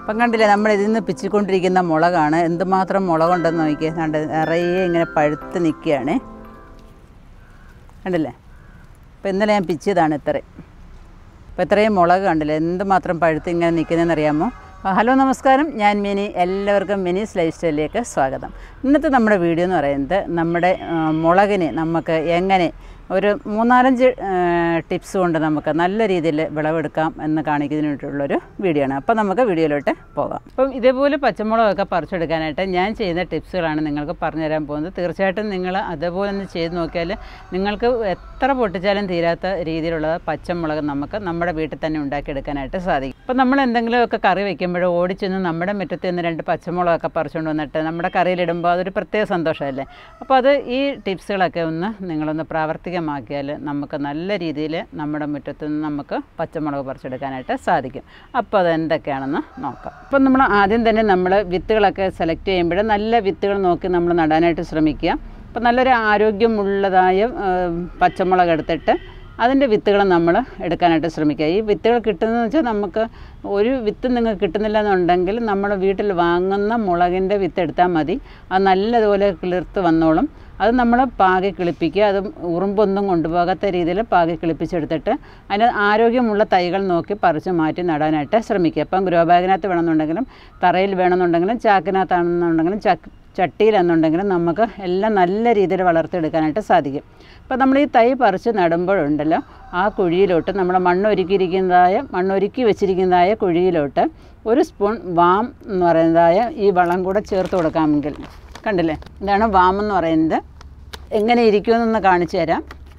അപ്പം കണ്ടില്ലേ നമ്മൾ ഇതിൽ നിന്ന് പിച്ചിക്കൊണ്ടിരിക്കുന്ന മുളകാണ് എന്തുമാത്രം മുളകുണ്ടെന്ന് നോക്കിയേ കണ്ട് നിറയെ ഇങ്ങനെ പഴുത്ത് നിൽക്കുകയാണ് കണ്ടില്ലേ അപ്പോൾ ഇന്നലെ ഞാൻ പിച്ചിയതാണ് ഇത്രയും അപ്പോൾ ഇത്രയും മുളക് കണ്ടില്ലേ എന്തുമാത്രം പഴുത്ത് ഇങ്ങനെ നിൽക്കുന്നതെന്ന് അറിയാമോ ആ, ഹലോ നമസ്കാരം ഞാൻ മിനി എല്ലാവർക്കും മിനീസ് ലൈഫ് സ്റ്റൈലിലേക്ക് സ്വാഗതം ഇന്നത്തെ നമ്മുടെ വീഡിയോ എന്ന് പറയുന്നത് നമ്മുടെ ആ, മുളകിനെ നമുക്ക് എങ്ങനെ ഒരു മൂന്നാലഞ്ച് ടിപ്സ് കൊണ്ട് നമുക്ക് നല്ല രീതിയിൽ വിളവെടുക്കാം എന്ന് കാണിക്കുന്നതിന് വേണ്ടിയിട്ടുള്ളൊരു വീഡിയോ ആണ് അപ്പോൾ നമുക്ക് വീഡിയോയിലോട്ട് പോകാം അപ്പം ഇതേപോലെ പച്ചമുളകൊക്കെ പറിച്ചെടുക്കാനായിട്ട് ഞാൻ ചെയ്യുന്ന ടിപ്സുകളാണ് നിങ്ങൾക്ക് പറഞ്ഞു തരാൻ പോകുന്നത് തീർച്ചയായിട്ടും നിങ്ങൾ അതേപോലെ ഒന്ന് ചെയ്ത് നോക്കിയാൽ നിങ്ങൾക്ക് എത്ര പൊട്ടിച്ചാലും തീരാത്ത രീതിയിലുള്ള പച്ചമുളക് നമുക്ക് നമ്മുടെ വീട്ടിൽ തന്നെ ഉണ്ടാക്കിയെടുക്കാനായിട്ട് സാധിക്കും അപ്പം നമ്മൾ എന്തെങ്കിലുമൊക്കെ കറി വെക്കുമ്പോഴോ ഓടിച്ചെന്ന് നമ്മുടെ മുറ്റത്ത് നിന്ന് രണ്ട് പച്ചമുളകൊക്കെ പറിച്ചുകൊണ്ട് വന്നിട്ട് നമ്മുടെ കറിയിലിടുമ്പോൾ അതൊരു പ്രത്യേക സന്തോഷമല്ലേ അപ്പോൾ അത് ഈ ടിപ്സുകളൊക്കെ ഒന്ന് നിങ്ങളൊന്ന് പ്രാവർത്തികമാക്കിയാൽ നമുക്ക് നല്ല രീതിയിൽ നമ്മുടെ മുറ്റത്ത് നിന്ന് നമുക്ക് പച്ചമുളക് പറിച്ചെടുക്കാനായിട്ട് സാധിക്കും അപ്പോൾ അത് എന്തൊക്കെയാണെന്ന് നോക്കാം അപ്പം നമ്മൾ ആദ്യം തന്നെ നമ്മൾ വിത്തുകളൊക്കെ സെലക്ട് ചെയ്യുമ്പോൾ നല്ല വിത്തുകൾ നോക്കി നമ്മൾ നടാനായിട്ട് ശ്രമിക്കുക അപ്പം നല്ലൊരു ആരോഗ്യമുള്ളതായ ആ, പച്ചമുളക് എടുത്തിട്ട് അതിൻ്റെ വിത്തുകൾ നമ്മൾ എടുക്കാനായിട്ട് ശ്രമിക്കുക ഈ വിത്തുകൾ കിട്ടുന്നതെന്ന് വെച്ചാൽ നമുക്ക് ഒരു വിത്ത് നിങ്ങൾക്ക് കിട്ടുന്നില്ല എന്നുണ്ടെങ്കിൽ നമ്മൾ വീട്ടിൽ വാങ്ങുന്ന മുളകിൻ്റെ വിത്ത് എടുത്താൽ മതി അത് നല്ലതുപോലെ കിളിർത്ത് വന്നോളും അത് നമ്മൾ പാകി കിളിപ്പിക്കുക അത് ഉറുമ്പൊന്നും കൊണ്ടുപോകാത്ത രീതിയിൽ പാകി കിളിപ്പിച്ചെടുത്തിട്ട് അതിന് ആരോഗ്യമുള്ള തൈകൾ നോക്കി പറിച്ച് മാറ്റി നടാനായിട്ട് ശ്രമിക്കുക അപ്പം ഗ്രോ ബാഗിനകത്ത് വേണമെന്നുണ്ടെങ്കിലും തറയിൽ വേണമെന്നുണ്ടെങ്കിലും ചാക്കിനകത്താണെന്നുണ്ടെങ്കിലും ചക്ക് ചട്ടിയിലെന്നുണ്ടെങ്കിലും നമുക്ക് എല്ലാം നല്ല രീതിയിൽ വളർത്തിയെടുക്കാനായിട്ട് സാധിക്കും അപ്പോൾ നമ്മൾ ഈ തൈ പറിച്ച് നടുമ്പോഴുണ്ടല്ലോ ആ കുഴിയിലോട്ട് നമ്മൾ മണ്ണൊരുക്കിയിരിക്കുന്നതായ മണ്ണൊരുക്കി വെച്ചിരിക്കുന്നതായ കുഴിയിലോട്ട് ഒരു സ്പൂൺ വാം എന്ന് പറയുന്നതായ ഈ വളം കൂടെ ചേർത്ത് കൊടുക്കാമെങ്കിൽ കണ്ടില്ലേ ഇതാണ് വാം എന്ന് പറയുന്നത് എങ്ങനെ ഇരിക്കുമെന്നൊന്ന് കാണിച്ചു തരാം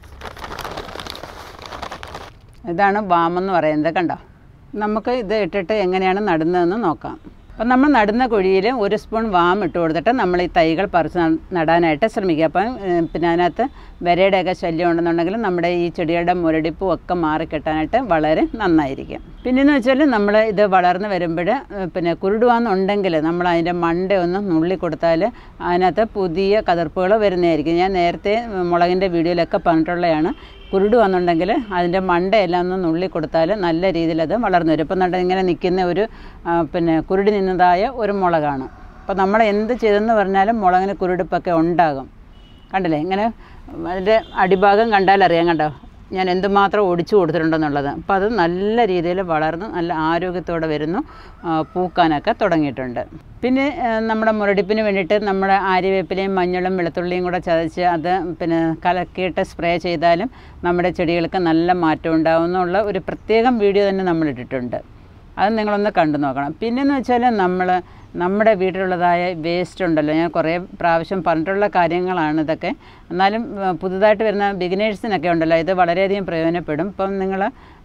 ഇതാണ് വാമെന്ന് പറയുന്നത് കണ്ടോ നമുക്ക് ഇത് ഇട്ടിട്ട് എങ്ങനെയാണ് നടുന്നതെന്ന് നോക്കാം അപ്പം നമ്മൾ നടുന്ന കുഴിയിൽ ഒരു സ്പൂൺ വാം ഇട്ട് കൊടുത്തിട്ട് നമ്മൾ ഈ തൈകൾ പറിച്ച് ന- നടാനായിട്ട് ശ്രമിക്കുക അപ്പം ഏഹ്, പിന്നെ അതിനകത്ത് വരയുടെയൊക്കെ ശല്യം ഉണ്ടെന്നുണ്ടെങ്കിൽ നമ്മുടെ ഈ ചെടികളുടെ മുരടിപ്പും ഒക്കെ മാറിക്കിട്ടാനായിട്ട് വളരെ നന്നായിരിക്കും പിന്നെയെന്ന് വെച്ചാൽ നമ്മൾ ഇത് വളർന്ന് വരുമ്പോൾ പിന്നെ കുരുടുവാന്നുണ്ടെങ്കിൽ നമ്മൾ അതിൻ്റെ മണ്ട ഒന്ന് നുള്ളി കൊടുത്താൽ അതിനകത്ത് പുതിയ കതിർപ്പുകൾ വരുന്നതായിരിക്കും ഞാൻ നേരത്തെ മുളകിൻ്റെ വീഡിയോയിലൊക്കെ പറഞ്ഞിട്ടുള്ളതാണ് കുരുട് വന്നുണ്ടെങ്കിൽ അതിൻ്റെ മണ്ടയെല്ലാം ഒന്ന് നുള്ളി കൊടുത്താൽ നല്ല രീതിയിൽ അത് വളർന്നു വരും ഇപ്പം നമ്മുടെ ഇങ്ങനെ നിൽക്കുന്ന ഒരു ആ, പിന്നെ കുരുടി നിന്നതായ ഒരു മുളകാണ് അപ്പോൾ നമ്മൾ എന്ത് ചെയ്തെന്ന് പറഞ്ഞാലും മുളകിന് കുരുടിപ്പൊക്കെ ഉണ്ടാകും കണ്ടില്ലേ ഇങ്ങനെ അതിൻ്റെ അടിഭാഗം കണ്ടാൽ അറിയാം കണ്ടോ ഞാൻ എന്തുമാത്രം ഒടിച്ചു കൊടുത്തിട്ടുണ്ടെന്നുള്ളത് അപ്പോൾ അത് നല്ല രീതിയിൽ വളർന്ന് നല്ല ആരോഗ്യത്തോടെ വരുന്നു ആ, പൂക്കാനൊക്കെ തുടങ്ങിയിട്ടുണ്ട് പിന്നെ ആ, നമ്മുടെ മുരടിപ്പിന് വേണ്ടിയിട്ട് നമ്മുടെ ആര്യവേപ്പിലയും മഞ്ഞളും വെളുത്തുള്ളിയും കൂടെ ചതച്ച് അത് പിന്നെ കലക്കിയിട്ട് സ്പ്രേ ചെയ്താലും നമ്മുടെ ചെടികൾക്ക് നല്ല മാറ്റം ഉണ്ടാകുമെന്നുള്ള ഒരു പ്രത്യേകം വീഡിയോ തന്നെ നമ്മൾ ഇട്ടിട്ടുണ്ട് അത് നിങ്ങളൊന്ന് കണ്ടു നോക്കണം പിന്നെന്ന് വെച്ചാൽ നമ്മൾ നമ്മുടെ വീട്ടിലുള്ളതായ വേസ്റ്റ് ഉണ്ടല്ലോ ഞാൻ കുറേ പ്രാവശ്യം പറഞ്ഞിട്ടുള്ള കാര്യങ്ങളാണ് ഇതൊക്കെ എന്നാലും ആ, പുതുതായിട്ട് വരുന്ന ബിഗിനേഴ്സിനൊക്കെ ഉണ്ടല്ലോ ഇത് വളരെയധികം പ്രയോജനപ്പെടും ഇപ്പം നിങ്ങൾ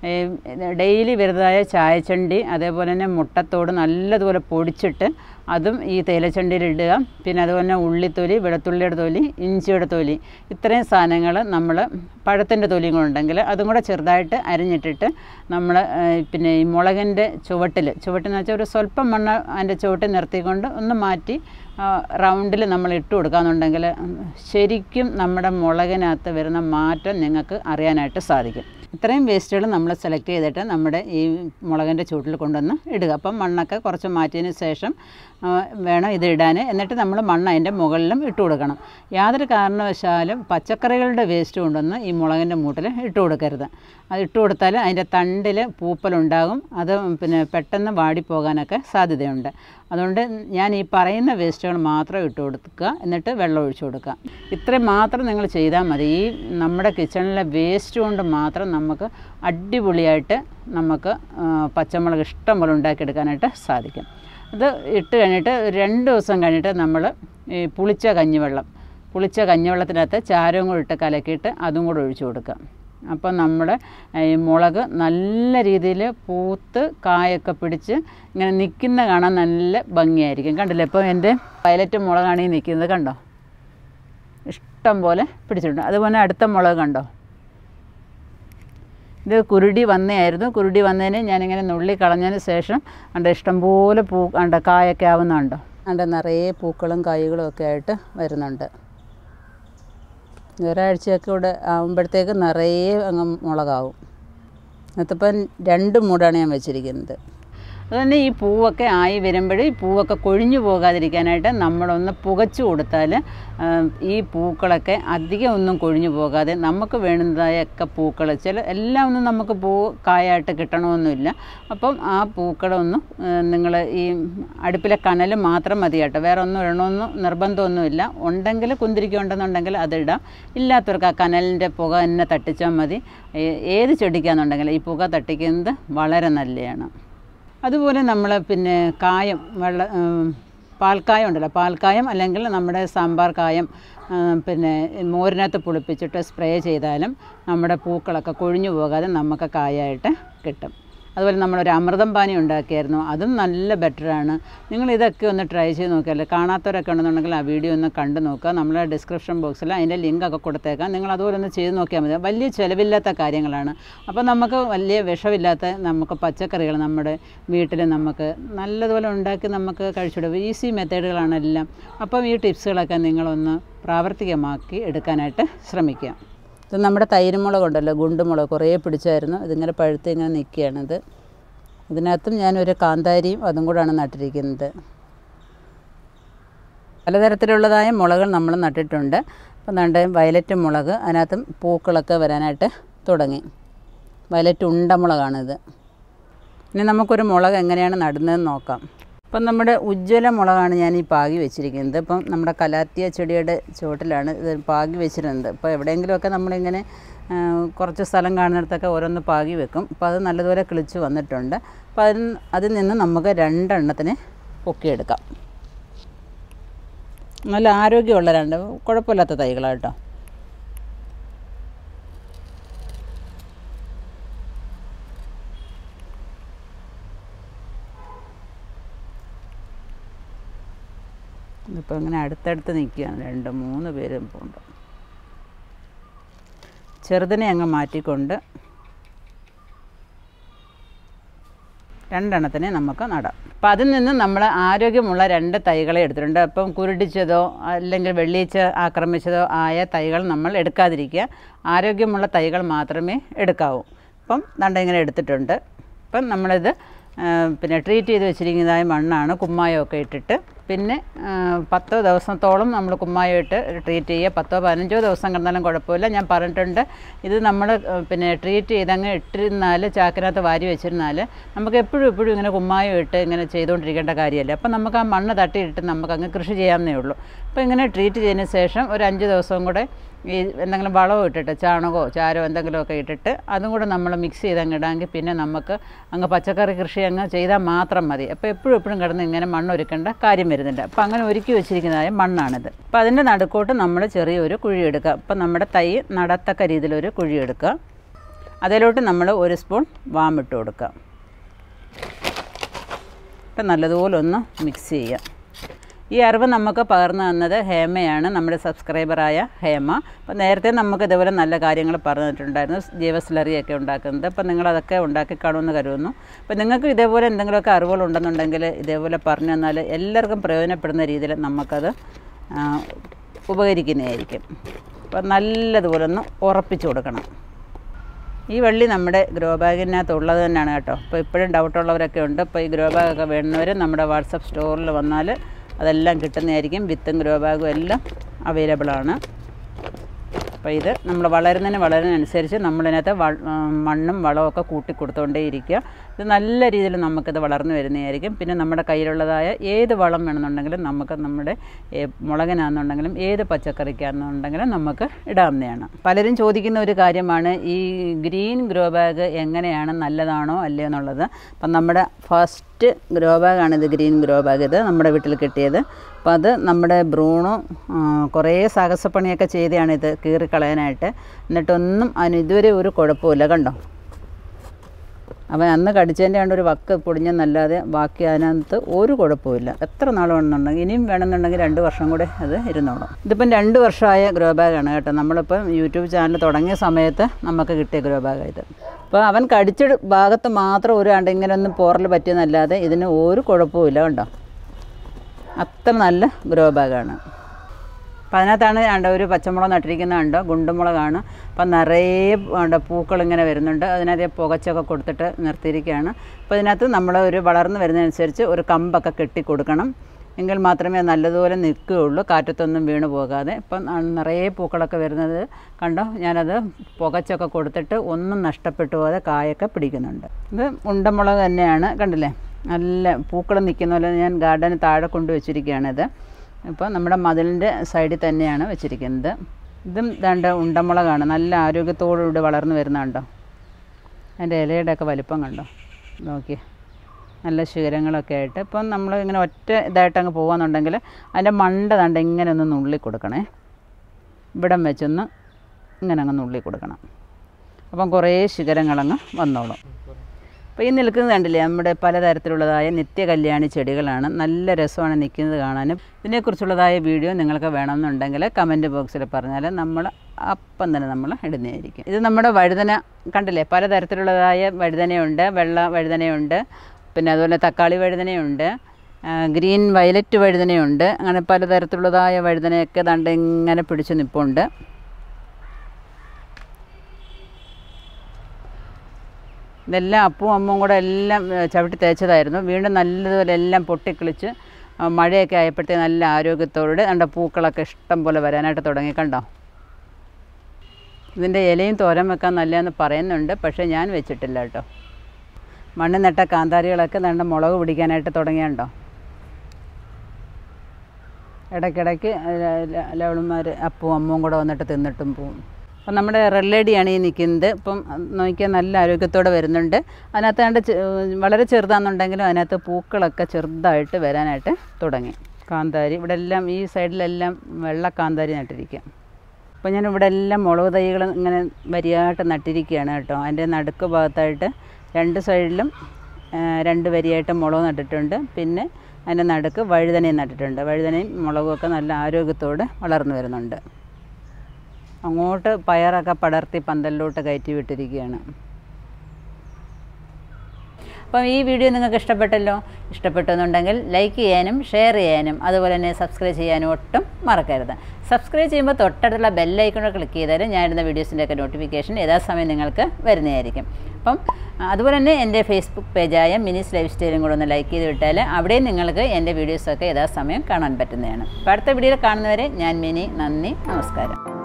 ഡെയിലി വരുന്നതായ ചായച്ചണ്ടി അതേപോലെ തന്നെ മുട്ടത്തോട് നല്ലതുപോലെ പൊടിച്ചിട്ട് അതും ഈ തേയിലച്ചണ്ടിയിൽ ഇടുക പിന്നെ അതുപോലെ തന്നെ ഉള്ളിത്തൊലി വെളുത്തുള്ളിയുടെ തൊലി ഇഞ്ചിയുടെ തൊലി ഇത്രയും സാധനങ്ങൾ നമ്മൾ പഴത്തിൻ്റെ തൊലിയും കൂടെ ഉണ്ടെങ്കിൽ അതും കൂടെ ചെറുതായിട്ട് അരിഞ്ഞിട്ടിട്ട് നമ്മൾ പിന്നെ ഈ മുളകിൻ്റെ ചുവട്ടിൽ ചുവട്ടെന്ന് വെച്ചാൽ ഒരു സ്വല്പം മണ്ണ് അതിൻ്റെ ചുവട്ടിൽ നിർത്തിക്കൊണ്ട് ഒന്ന് മാറ്റി റൗണ്ടിൽ നമ്മൾ ഇട്ട് കൊടുക്കാന്നുണ്ടെങ്കിൽ ശരിക്കും നമ്മുടെ മുളകിനകത്ത് വരുന്ന മാറ്റം നിങ്ങൾക്ക് അറിയാനായിട്ട് സാധിക്കും ഇത്രയും വേസ്റ്റുകൾ നമ്മൾ സെലക്ട് ചെയ്തിട്ട് നമ്മുടെ ഈ മുളകിൻ്റെ ചൂട്ടിൽ കൊണ്ടുവന്ന് ഇടുക അപ്പം മണ്ണൊക്കെ കുറച്ച് മാറ്റിയതിന് ശേഷം ആ, വേണം ഇത് ഇടാൻ എന്നിട്ട് നമ്മൾ മണ്ണ് അതിൻ്റെ മുകളിലും ഇട്ട് കൊടുക്കണം യാതൊരു കാരണവശാലും പച്ചക്കറികളുടെ വേസ്റ്റ് കൊണ്ടുവന്ന് ഈ മുളകിൻ്റെ മൂട്ടിൽ ഇട്ട് കൊടുക്കരുത് അത് ഇട്ട് കൊടുത്താൽ അതിൻ്റെ തണ്ടിൽ പൂപ്പലുണ്ടാകും അത് പിന്നെ പെട്ടെന്ന് വാടിപ്പോകാനൊക്കെ സാധ്യതയുണ്ട് അതുകൊണ്ട് ഞാൻ ഈ പറയുന്ന വേസ്റ്റുകൾ മാത്രം ഇട്ട് കൊടുക്കുക എന്നിട്ട് വെള്ളം ഒഴിച്ചു കൊടുക്കുക ഇത്രയും മാത്രം നിങ്ങൾ ചെയ്താൽ മതി ഈ നമ്മുടെ കിച്ചണിലെ വേസ്റ്റ് കൊണ്ട് മാത്രം നമുക്ക് അടിപൊളിയായിട്ട് നമുക്ക് ആ, പച്ചമുളക് ഇഷ്ടം പോലെ ഉണ്ടാക്കിയെടുക്കാനായിട്ട് സാധിക്കും അത് ഇട്ട് കഴിഞ്ഞിട്ട് ഒരു രണ്ട് ദിവസം കഴിഞ്ഞിട്ട് നമ്മൾ ഈ പുളിച്ച കഞ്ഞിവെള്ളം പുളിച്ച കഞ്ഞിവെള്ളത്തിനകത്ത് ചാരവും കൂടി ഇട്ട് കലക്കിയിട്ട് അതും കൂടെ ഒഴിച്ചു കൊടുക്കുക അപ്പോൾ നമ്മുടെ ഈ മുളക് നല്ല രീതിയിൽ പൂത്ത് കായൊക്കെ പിടിച്ച് ഇങ്ങനെ നിൽക്കുന്ന കാണാൻ നല്ല ഭംഗിയായിരിക്കും കണ്ടില്ലേ ഇപ്പോൾ എൻ്റെ വയലറ്റ് മുളകാണ് ഈ നിൽക്കുന്നത് കണ്ടോ ഇഷ്ടം പോലെ പിടിച്ചിട്ടുണ്ട് അതുപോലെ അടുത്ത മുളക് കണ്ടോ ഇത് കുരുടി വന്നതായിരുന്നു കുരുടി വന്നതിന് ഞാനിങ്ങനെ നുള്ളി കളഞ്ഞതിന് ശേഷം അണ്ട ഇഷ്ടംപോലെ പൂ അണ്ട കായൊക്കെ ആവുന്നുണ്ടോ അണ്ട നിറയെ പൂക്കളും കായ്കളും ഒക്കെ ആയിട്ട് വരുന്നുണ്ട് ഒരാഴ്ചയൊക്കെ ഇവിടെ ആകുമ്പോഴത്തേക്ക് നിറയെ അങ്ങ് മുളകാവും അതിപ്പം രണ്ട് മൂടാണ് ഞാൻ വെച്ചിരിക്കുന്നത് അതുകൊണ്ട് ഈ പൂവൊക്കെ ആയി വരുമ്പോൾ ഈ പൂവൊക്കെ കൊഴിഞ്ഞു പോകാതിരിക്കാനായിട്ട് നമ്മളൊന്ന് പുകച്ചു കൊടുത്താൽ ആ, ഈ പൂക്കളൊക്കെ അധികം ഒന്നും കൊഴിഞ്ഞു പോകാതെ നമുക്ക് വേണ്ടുന്നതായ ഒക്കെ പൂക്കൾ ചില എല്ലാം ഒന്നും നമുക്ക് പൂ കായായിട്ട് കിട്ടണമെന്നില്ല അപ്പം ആ പൂക്കളൊന്നും നിങ്ങൾ ഈ അടുപ്പിലെ കനൽ മാത്രം മതി കേട്ടോ വേറെ ഒന്നും ഇടണമെന്ന് നിർബന്ധമൊന്നുമില്ല ഉണ്ടെങ്കിൽ കുന്തിരിക്ക ഉണ്ടെന്നുണ്ടെങ്കിൽ അതിടാം ഇല്ലാത്തവർക്ക് ആ കനലിൻ്റെ പുക തന്നെ തട്ടിച്ചാൽ മതി ഏ- ഏത് ചെടിക്കാന്നുണ്ടെങ്കിൽ ഈ പുക തട്ടിക്കുന്നത് വളരെ നല്ലതാണ് അതുപോലെ നമ്മൾ പിന്നെ കായം വെള്ള ഉം, പാൽക്കായം ഉണ്ടല്ലോ പാൽക്കായം അല്ലെങ്കിൽ നമ്മുടെ സാമ്പാർ കായം ഉം, പിന്നെ മോരിനകത്ത് പുളിപ്പിച്ചിട്ട് സ്പ്രേ ചെയ്താലും നമ്മുടെ പൂക്കളൊക്കെ കൊഴിഞ്ഞു പോകാതെ നമുക്ക് കായായിട്ട് കിട്ടും അതുപോലെ നമ്മളൊരു അമൃതം പാനി ഉണ്ടാക്കിയായിരുന്നു അതും നല്ല ബെറ്ററാണ് നിങ്ങൾ ഇതൊക്കെ ഒന്ന് ട്രൈ ചെയ്ത് നോക്കിയാൽ കാണാത്തവരൊക്കെ ഉണ്ടെന്നുണ്ടെങ്കിൽ ആ വീഡിയോ ഒന്ന് കണ്ടു നോക്കുക നമ്മൾ ഡിസ്ക്രിപ്ഷൻ ബോക്സിൽ അതിൻ്റെ ലിങ്കൊക്കെ കൊടുത്തേക്കാം നിങ്ങൾ അതുപോലെ ഒന്ന് ചെയ്ത് നോക്കിയാൽ മതി വലിയ ചിലവില്ലാത്ത കാര്യങ്ങളാണ് അപ്പോൾ നമുക്ക് വലിയ വിഷമില്ലാത്ത നമുക്ക് പച്ചക്കറികൾ നമ്മുടെ വീട്ടിൽ നമുക്ക് നല്ലതുപോലെ ഉണ്ടാക്കി നമുക്ക് കഴിച്ചുവിടും ഈസി മെത്തേഡുകളാണ് എല്ലാം അപ്പം ഈ ടിപ്സുകളൊക്കെ നിങ്ങളൊന്ന് പ്രാവർത്തികമാക്കി എടുക്കാനായിട്ട് ശ്രമിക്കുക ഇത് നമ്മുടെ തൈരുമുളക് ഉണ്ടല്ലോ ഗുണ്ടുമുളക് കുറേ പിടിച്ചായിരുന്നു ഇതിങ്ങനെ പഴുത്ത് ഇങ്ങനെ നിൽക്കുകയാണിത് ഇതിനകത്തും ഞാനൊരു കാന്താരിയും അതും കൂടാണ് നട്ടിരിക്കുന്നത് പലതരത്തിലുള്ളതായ മുളകൾ നമ്മൾ നട്ടിട്ടുണ്ട് അപ്പം നണ്ട് വയലറ്റ് മുളക് അതിനകത്തും പൂക്കളൊക്കെ വരാനായിട്ട് തുടങ്ങി വയലറ്റ് ഉണ്ടമുളകാണിത് ഇനി നമുക്കൊരു മുളക് എങ്ങനെയാണ് നടുന്നതെന്ന് നോക്കാം ഇപ്പം നമ്മുടെ ഉജ്ജ്വല മുളകാണ് ഞാൻ ഈ പാകി വെച്ചിരിക്കുന്നത് ഇപ്പം നമ്മുടെ കലാത്തിയ ചെടിയുടെ ചുവട്ടിലാണ് ഇത് പാകി വെച്ചിരുന്നത് ഇപ്പോൾ എവിടെയെങ്കിലുമൊക്കെ നമ്മളിങ്ങനെ ആ, കുറച്ച് സ്ഥലം കാണുന്നിടത്തൊക്കെ ഓരോന്ന് പാകി വെക്കും അപ്പോൾ അത് നല്ലതുപോലെ കിളിച്ച് വന്നിട്ടുണ്ട് അപ്പോൾ അതിൽ അതിൽ നിന്ന് നമുക്ക് രണ്ടെണ്ണത്തിന് പൊക്കിയെടുക്കാം നല്ല ആരോഗ്യമുള്ള രണ്ട് കുഴപ്പമില്ലാത്ത തൈകളാണ് കേട്ടോ ഇതിപ്പോൾ ഇങ്ങനെ അടുത്തടുത്ത് നിൽക്കുകയാണ് രണ്ട് മൂന്ന് പേരും ഉണ്ട് ചെറുതിനെ അങ്ങ് മാറ്റിക്കൊണ്ട് രണ്ടെണ്ണത്തിനെ നമുക്ക് നടാം അപ്പം അതിൽ നിന്ന് നമ്മൾ ആരോഗ്യമുള്ള രണ്ട് തൈകളെ എടുത്തിട്ടുണ്ട് അപ്പം കുരുടിച്ചതോ അല്ലെങ്കിൽ വെള്ളീച്ച ആക്രമിച്ചതോ ആയ തൈകൾ നമ്മൾ എടുക്കാതിരിക്കുക ആരോഗ്യമുള്ള തൈകൾ മാത്രമേ എടുക്കാവൂ അപ്പം ദണ്ട ഇങ്ങനെ എടുത്തിട്ടുണ്ട് അപ്പം നമ്മളിത് ആ, പിന്നെ ട്രീറ്റ് ചെയ്ത് വെച്ചിരിക്കുന്നതായ മണ്ണാണ് കുമ്മായമൊക്കെ ഇട്ടിട്ട് പിന്നെ ആ, പത്തോ ദിവസത്തോളം നമ്മൾ കുമ്മായം ഇട്ട് ട്രീറ്റ് ചെയ്യുക പത്തോ പതിനഞ്ചോ ദിവസം കിടന്നാലും കുഴപ്പമില്ല ഞാൻ പറഞ്ഞിട്ടുണ്ട് ഇത് നമ്മൾ പിന്നെ ട്രീറ്റ് ചെയ്തങ്ങ് ഇട്ടിരുന്നാൽ ചാക്കിനകത്ത് വാരി വെച്ചിരുന്നാൽ നമുക്ക് എപ്പോഴും എപ്പോഴും ഇങ്ങനെ കുമ്മായം ഇട്ട് ഇങ്ങനെ ചെയ്തുകൊണ്ടിരിക്കേണ്ട കാര്യമല്ല അപ്പം നമുക്ക് ആ മണ്ണ് തട്ടിയിട്ട് നമുക്ക് അങ്ങ് കൃഷി ചെയ്യാവുന്നേ ഉള്ളൂ അപ്പോൾ ഇങ്ങനെ ട്രീറ്റ് ചെയ്തതിന് ശേഷം ഒരു അഞ്ച് ദിവസവും കൂടെ ഈ എന്തെങ്കിലും വളമോ ഇട്ടിട്ട് ചാണകമോ ചാരോ എന്തെങ്കിലുമൊക്കെ ഇട്ടിട്ട് അതും കൂടെ നമ്മൾ മിക്സ് ചെയ്ത് അങ്ങ് ഇടാമെങ്കിൽ പിന്നെ നമുക്ക് അങ്ങ് പച്ചക്കറി കൃഷി അങ്ങ് ചെയ്താൽ മാത്രം മതി അപ്പോൾ എപ്പോഴും എപ്പോഴും കിടന്ന് ഇങ്ങനെ മണ്ണ് ഒരുക്കേണ്ട കാര്യം വരുന്നില്ല അപ്പോൾ അങ്ങനെ ഒരുക്കി വെച്ചിരിക്കുന്നതായ മണ്ണാണിത് അപ്പോൾ അതിൻ്റെ നടുക്കോട്ട് നമ്മൾ ചെറിയൊരു കുഴി എടുക്കുക അപ്പോൾ നമ്മുടെ തൈ നടത്തക്ക രീതിയിലൊരു കുഴി എടുക്കുക അതിലോട്ട് നമ്മൾ ഒരു സ്പൂൺ വാമിട്ട് കൊടുക്കുക ഇപ്പം നല്ലതുപോലെ ഒന്ന് മിക്സ് ചെയ്യുക ഈ അറിവ് നമുക്ക് പകർന്നു തന്നത് ഹേമയാണ് നമ്മുടെ സബ്സ്ക്രൈബറായ ഹേമ അപ്പം നേരത്തെ നമുക്ക് ഇതുപോലെ നല്ല കാര്യങ്ങൾ പറഞ്ഞിട്ടുണ്ടായിരുന്നു ജീവസ്ലറിയൊക്കെ ഉണ്ടാക്കുന്നത് അപ്പം നിങ്ങളതൊക്കെ ഉണ്ടാക്കി കാണുമെന്ന് കരുതുന്നു അപ്പം നിങ്ങൾക്ക് ഇതേപോലെ എന്തെങ്കിലുമൊക്കെ അറിവുകളുണ്ടെന്നുണ്ടെങ്കിൽ ഇതേപോലെ പറഞ്ഞു തന്നാൽ എല്ലാവർക്കും പ്രയോജനപ്പെടുന്ന രീതിയിൽ നമുക്കത് ആ, ഉപകരിക്കുന്നതായിരിക്കും അപ്പം നല്ലതുപോലെ ഒന്ന് ഉറപ്പിച്ചു കൊടുക്കണം ഈ വള്ളി നമ്മുടെ ഗ്രോ ബാഗിനകത്ത് ഉള്ളത് തന്നെയാണ് കേട്ടോ അപ്പോൾ ഇപ്പോഴും ഡൗട്ടുള്ളവരൊക്കെ ഉണ്ട് അപ്പോൾ ഈ ഗ്രോ ബാഗൊക്കെ വേണ്ടുന്നവർ നമ്മുടെ വാട്സപ്പ് സ്റ്റോറിൽ വന്നാൽ അതെല്ലാം കിട്ടുന്നതായിരിക്കും വിത്തും ഗ്രോ ബാഗും എല്ലാം അവൈലബിൾ ആണ് അപ്പോൾ ഇത് നമ്മൾ വളരുന്നതിന് വളരുന്നതിനനുസരിച്ച് നമ്മളിതിനകത്ത് വ മണ്ണും വളമൊക്കെ കൂട്ടി കൊടുത്തുകൊണ്ടേ ഇരിക്കുക ഇത് നല്ല രീതിയിൽ നമുക്കിത് വളർന്നു വരുന്നതായിരിക്കും പിന്നെ നമ്മുടെ കയ്യിലുള്ളതായ ഏത് വളം വേണമെന്നുണ്ടെങ്കിലും നമുക്ക് നമ്മുടെ ഏ, മുളകിനാണെന്നുണ്ടെങ്കിലും ഏത് പച്ചക്കറിക്കാണെന്നുണ്ടെങ്കിലും നമുക്ക് ഇടാവുന്നതാണ് പലരും ചോദിക്കുന്ന ഒരു കാര്യമാണ് ഈ ഗ്രീൻ ഗ്രോ ബാഗ് എങ്ങനെയാണ് നല്ലതാണോ അല്ലയോ എന്നുള്ളത് അപ്പം നമ്മുടെ ഫസ്റ്റ് ഗ്രോ ബാഗാണ് ഇത് ഗ്രീൻ ഗ്രോ ബാഗ് ഇത് നമ്മുടെ വീട്ടിൽ കിട്ടിയത് അപ്പോൾ അത് നമ്മുടെ ബ്രൂണോ ആ, കുറേ സാഹസപ്പണിയൊക്കെ ചെയ്തെയാണ് ഇത് കീറിക്കളയാനായിട്ട് എന്നിട്ടൊന്നും അതിന് ഇതുവരെ ഒരു കുഴപ്പമില്ല കണ്ടോ അവൻ അന്ന് കടിച്ചതിൻ്റെ കൊണ്ട് ഒരു വക്ക് പൊടിഞ്ഞെന്നല്ലാതെ ബാക്കി അതിനകത്ത് ഒരു കുഴപ്പമില്ല എത്ര നാൾ വേണമെന്നുണ്ടെങ്കിൽ ഇനിയും വേണമെന്നുണ്ടെങ്കിൽ രണ്ട് വർഷം കൂടെ അത് ഇരുന്നോളും ഇതിപ്പം രണ്ട് വർഷമായ ഗ്രോ ബാഗാണ് കേട്ടോ നമ്മളിപ്പം യൂട്യൂബ് ചാനൽ തുടങ്ങിയ സമയത്ത് നമുക്ക് കിട്ടിയ ഗ്രോ ബാഗ് ഇത് അപ്പോൾ അവൻ കടിച്ച ഭാഗത്ത് മാത്രം ഒരു കണ്ട് ഇങ്ങനെ ഒന്ന് പോറൽ പറ്റിയെന്നല്ലാതെ ഇതിന് ഒരു കുഴപ്പമില്ല കണ്ടോ അത്ര നല്ല ഗ്രോ ബാഗാണ് അപ്പം അതിനകത്താണ് കണ്ട ഒരു പച്ചമുളക് നട്ടിരിക്കുന്ന കണ്ടോ ഗുണ്ടുമുളകാണ് അപ്പം നിറയെ കണ്ടോ പൂക്കൾ ഇങ്ങനെ വരുന്നുണ്ട് അതിനകത്ത് പുകച്ചൊക്കെ കൊടുത്തിട്ട് നിർത്തിയിരിക്കുകയാണ് അപ്പോൾ ഇതിനകത്ത് നമ്മൾ ഒരു വളർന്നു വരുന്നതനുസരിച്ച് ഒരു കമ്പൊക്കെ കെട്ടി കൊടുക്കണം എങ്കിൽ മാത്രമേ നല്ലതുപോലെ നിൽക്കുകയുള്ളൂ കാറ്റത്തൊന്നും വീണ് പോകാതെ ഇപ്പം ന- നിറയെ പൂക്കളൊക്കെ വരുന്നത് കണ്ടോ ഞാനത് പുകച്ചൊക്കെ കൊടുത്തിട്ട് ഒന്നും നഷ്ടപ്പെട്ടു പോകാതെ കായൊക്കെ പിടിക്കുന്നുണ്ട് ഇത് ഉണ്ടമുളക് തന്നെയാണ് കണ്ടില്ലേ നല്ല പൂക്കൾ നിൽക്കുന്ന പോലെ ഞാൻ ഗാർഡന് താഴെ കൊണ്ട് വെച്ചിരിക്കുകയാണിത് ഇപ്പോൾ നമ്മുടെ മതിലിൻ്റെ സൈഡിൽ തന്നെയാണ് വെച്ചിരിക്കുന്നത് ഇതും ദാണ്ട് ഉണ്ടമുളകാണ് നല്ല ആരോഗ്യത്തോടുകൂടി വളർന്നു വരുന്ന കണ്ടോ അതിൻ്റെ ഇലയുടെ ഒക്കെ വലിപ്പം കണ്ടോ നോക്കി നല്ല ശിഖരങ്ങളൊക്കെ ആയിട്ട് ഇപ്പം നമ്മൾ ഇങ്ങനെ ഒറ്റ ഇതായിട്ട് അങ്ങ് പോകാന്നുണ്ടെങ്കിൽ അതിൻ്റെ മണ്ട ദാണ്ട് ഇങ്ങനെ ഒന്ന് നുള്ളി കൊടുക്കണേ ഇവിടം വെച്ചൊന്ന് ഇങ്ങനെ അങ്ങ് നുള്ളി കൊടുക്കണം അപ്പം കുറേ ശിഖരങ്ങളങ്ങ് വന്നോളും അപ്പോൾ ഈ നിൽക്കുന്നത് കണ്ടില്ലേ നമ്മുടെ പലതരത്തിലുള്ളതായ നിത്യകല്യാണി ചെടികളാണ് നല്ല രസമാണ് നിൽക്കുന്നത് കാണാനും ഇതിനെക്കുറിച്ചുള്ളതായ വീഡിയോ നിങ്ങൾക്ക് വേണമെന്നുണ്ടെങ്കിൽ കമൻറ്റ് ബോക്സിൽ പറഞ്ഞാൽ നമ്മൾ അപ്പം തന്നെ നമ്മൾ ഇടുന്നതായിരിക്കും ഇത് നമ്മുടെ വഴുതന കണ്ടില്ലേ പലതരത്തിലുള്ളതായ വഴുതനയുണ്ട് വെള്ള വഴുതനയുണ്ട് പിന്നെ അതുപോലെ തക്കാളി വഴുതനയുണ്ട് ആ, ഗ്രീൻ വയലറ്റ് വഴുതനയുണ്ട് അങ്ങനെ പലതരത്തിലുള്ളതായ വഴുതനയൊക്കെ ദണ്ട് ഇങ്ങനെ പിടിച്ച് നിൽപ്പുണ്ട് ഇതെല്ലാം അപ്പവും അമ്മവും കൂടെ എല്ലാം ഏ, ചവിട്ടി തേച്ചതായിരുന്നു വീണ്ടും നല്ലതുപോലെ എല്ലാം പൊട്ടിക്കിളിച്ച് ആ, മഴയൊക്കെ ആയപ്പോഴത്തേക്ക് നല്ല ആരോഗ്യത്തോടെ കണ്ട പൂക്കളൊക്കെ ഇഷ്ടം പോലെ വരാനായിട്ട് തുടങ്ങി കണ്ടോ ഇതിൻ്റെ ഇലയും തോരൻ വെക്കാൻ നല്ലതെന്ന് പറയുന്നുണ്ട് പക്ഷേ ഞാൻ വെച്ചിട്ടില്ല കേട്ടോ മണ്ണ് നട്ട കാന്താരികളൊക്കെ നല്ല മുളക് പിടിക്കാനായിട്ട് തുടങ്ങിയുണ്ടോ ഇടയ്ക്കിടയ്ക്ക് ലവളന്മാർ അപ്പവും അമ്മവും കൂടെ വന്നിട്ട് തിന്നിട്ടും പോവും അപ്പം നമ്മുടെ റെഡ് ഈ നിൽക്കുന്നത് ഇപ്പം നോക്കിയാൽ നല്ല ആരോഗ്യത്തോടെ വരുന്നുണ്ട് അതിനകത്ത് കണ്ട് ചെ- വളരെ ചെറുതാണെന്നുണ്ടെങ്കിലും അതിനകത്ത് പൂക്കളൊക്കെ ചെറുതായിട്ട് വരാനായിട്ട് തുടങ്ങി കാന്താരി ഇവിടെ എല്ലാം ഈ സൈഡിലെല്ലാം വെള്ള കാന്താരി നട്ടിരിക്കുക അപ്പോൾ ഞാൻ ഇവിടെ എല്ലാം മുളക് തൈകൾ ഇങ്ങനെ വരിയായിട്ട് നട്ടിരിക്കുകയാണ് കേട്ടോ അതിൻ്റെ നടുക്ക് ഭാഗത്തായിട്ട് രണ്ട് സൈഡിലും ആ, രണ്ട് വരിയായിട്ട് മുളക് നട്ടിട്ടുണ്ട് പിന്നെ അതിൻ്റെ നടുക്ക് വഴുതനയും നട്ടിട്ടുണ്ട് വഴുതനയും മുളകും ഒക്കെ നല്ല ആരോഗ്യത്തോടെ വളർന്നു വരുന്നുണ്ട് അങ്ങോട്ട് പയറൊക്കെ പടർത്തി പന്തലിലോട്ട് കയറ്റി വിട്ടിരിക്കുകയാണ് അപ്പം ഈ വീഡിയോ നിങ്ങൾക്ക് ഇഷ്ടപ്പെട്ടല്ലോ ഇഷ്ടപ്പെട്ടെന്നുണ്ടെങ്കിൽ ലൈക്ക് ചെയ്യാനും ഷെയർ ചെയ്യാനും അതുപോലെ തന്നെ സബ്സ്ക്രൈബ് ചെയ്യാനും ഒട്ടും മറക്കരുത് സബ്സ്ക്രൈബ് ചെയ്യുമ്പോൾ തൊട്ടടുത്തുള്ള ബെല്ലൈക്കണോട് ക്ലിക്ക് ചെയ്താൽ ഞാനിടുന്ന വീഡിയോസിൻ്റെയൊക്കെ നോട്ടിഫിക്കേഷൻ യഥാസമയം നിങ്ങൾക്ക് വരുന്നതായിരിക്കും അപ്പം ആ, അതുപോലെ തന്നെ എൻ്റെ ഫേസ്ബുക്ക് പേജായ മിനിസ് ലൈഫ് സ്റ്റൈലും കൂടെ ഒന്ന് ലൈക്ക് ചെയ്ത് വിട്ടാൽ അവിടെയും നിങ്ങൾക്ക് എൻ്റെ വീഡിയോസൊക്കെ യഥാസമയം കാണാൻ പറ്റുന്നതാണ് അപ്പോൾ അടുത്ത വീഡിയോയിൽ കാണുന്നവരെ ഞാൻ മിനി നന്ദി നമസ്കാരം